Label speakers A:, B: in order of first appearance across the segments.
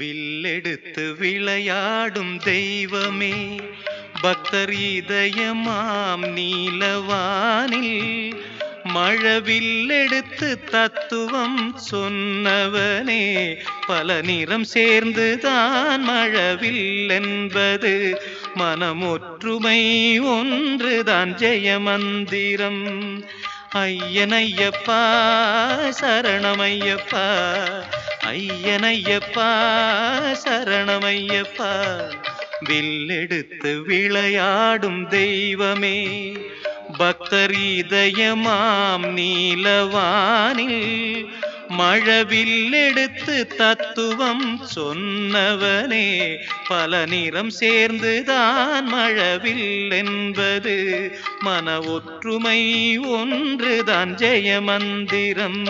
A: வில்லெடுத்து விளையாடும் தெய்வமே பக்தர் இதயமாம் நீலவானில் மழவில்லெடுத்து தத்துவம் சொன்னவனே பல நிறம் சேர்ந்துதான் மழவில் என்பது மனமொற்றுமை ஒன்றுதான் ஜெயமந்திரம் ஐயனையப்பா சரணமையப்பா ஐயனையப்பா சரணமையப்பா வில்லெடுத்து விளையாடும் தெய்வமே பக்தர் இதயமாம் நீலவானில் மழவில் எடுத்து தத்துவம் சொன்னவனே பல நிறம் சேர்ந்துதான் மழவில் என்பது மன ஒற்றுமை ஒன்றுதான் ஜெயமந்திரம்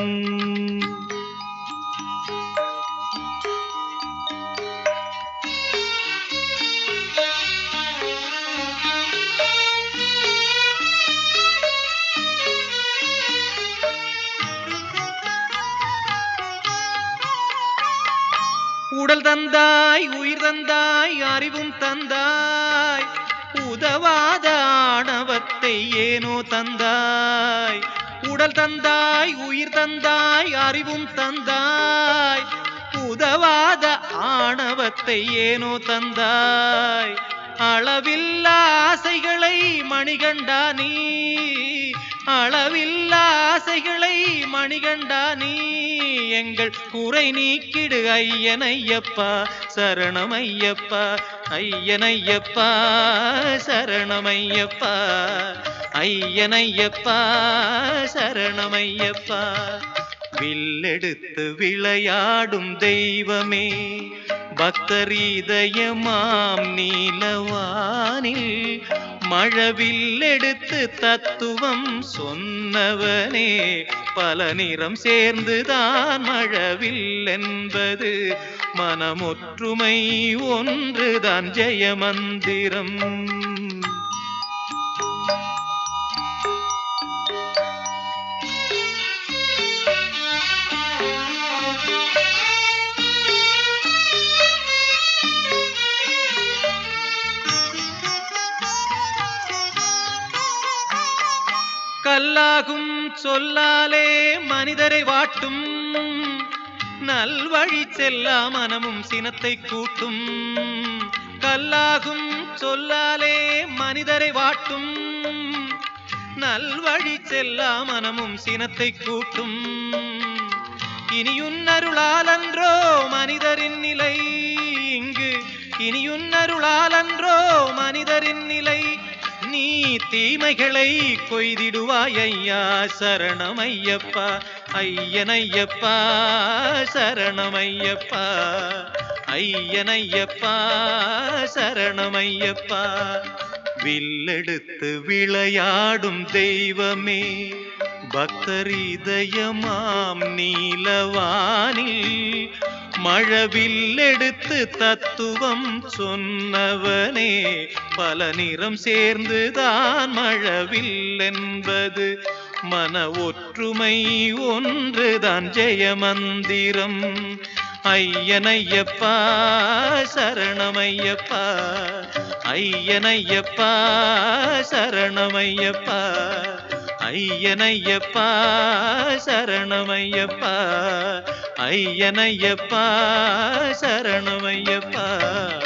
A: உடல் தந்தாய் உயிர் தந்தாய் அறிவும் தந்தாய் உதவாத ஆணவத்தை ஏனோ தந்தாய் உடல் தந்தாய் உயிர் தந்தாய் அறிவும் தந்தாய் உதவாத ஆணவத்தை ஏனோ தந்தாய் அளவில்லா ஆசைகளை மணிகண்டா நீ அளவில்லா ஆசைகளை மணிகண்டா நீ எங்கள் குறை நீக்கிடு ஐயனையப்பா சரணமையப்பா ஐயனையப்பா சரணமையப்பா ஐயனையப்பா சரணமையப்பா வில்லெடுத்து விளையாடும் தெய்வமே பக்தர் இதயமாம் நீலவானில் மழவில் எடுத்து தத்துவம் சொன்னவனே பல நிறம் சேர்ந்துதான் மழவில் என்பது மனமொற்றுமை ஒன்றுதான் ஜெயமந்திரம் கல்லாகும் சொல்லாலே மனிதரை வாட்டும் நல்வழி செல்லா மனமும் சினத்தை கூட்டும் கல்லாகும் சொல்லாலே மனிதரை வாட்டும் நல்வழி செல்லா மனமும் சினத்தை கூட்டும் இனியுன்னருளாலன்றோ மனிதரின் நிலை இங்கு இனியுன்னருளாலன்றோ மனிதரின் நிலை நீ தீமைகளை கொய்திடுவாய் ஐயா சரணமையப்பா ஐயனையப்பா சரணமையப்பா ஐயனையப்பா சரணமையப்பா வில்லெடுத்து விளையாடும் தெய்வமே பக்தர் இதயமாம் நீலவானில் மழவில் எடுத்து தத்துவம் சொன்னவனே பல நிறம் சேர்ந்துதான் மழவில் என்பது மன ஒற்றுமை ஒன்றுதான் ஜெயமந்திரம் ஐயனையப்பா சரணமையப்பா ஐயனையப்பா சரணமையப்பா ஐயனையப்பா சரணமையப்பா ஐயனையப்பா சரணமையப்பா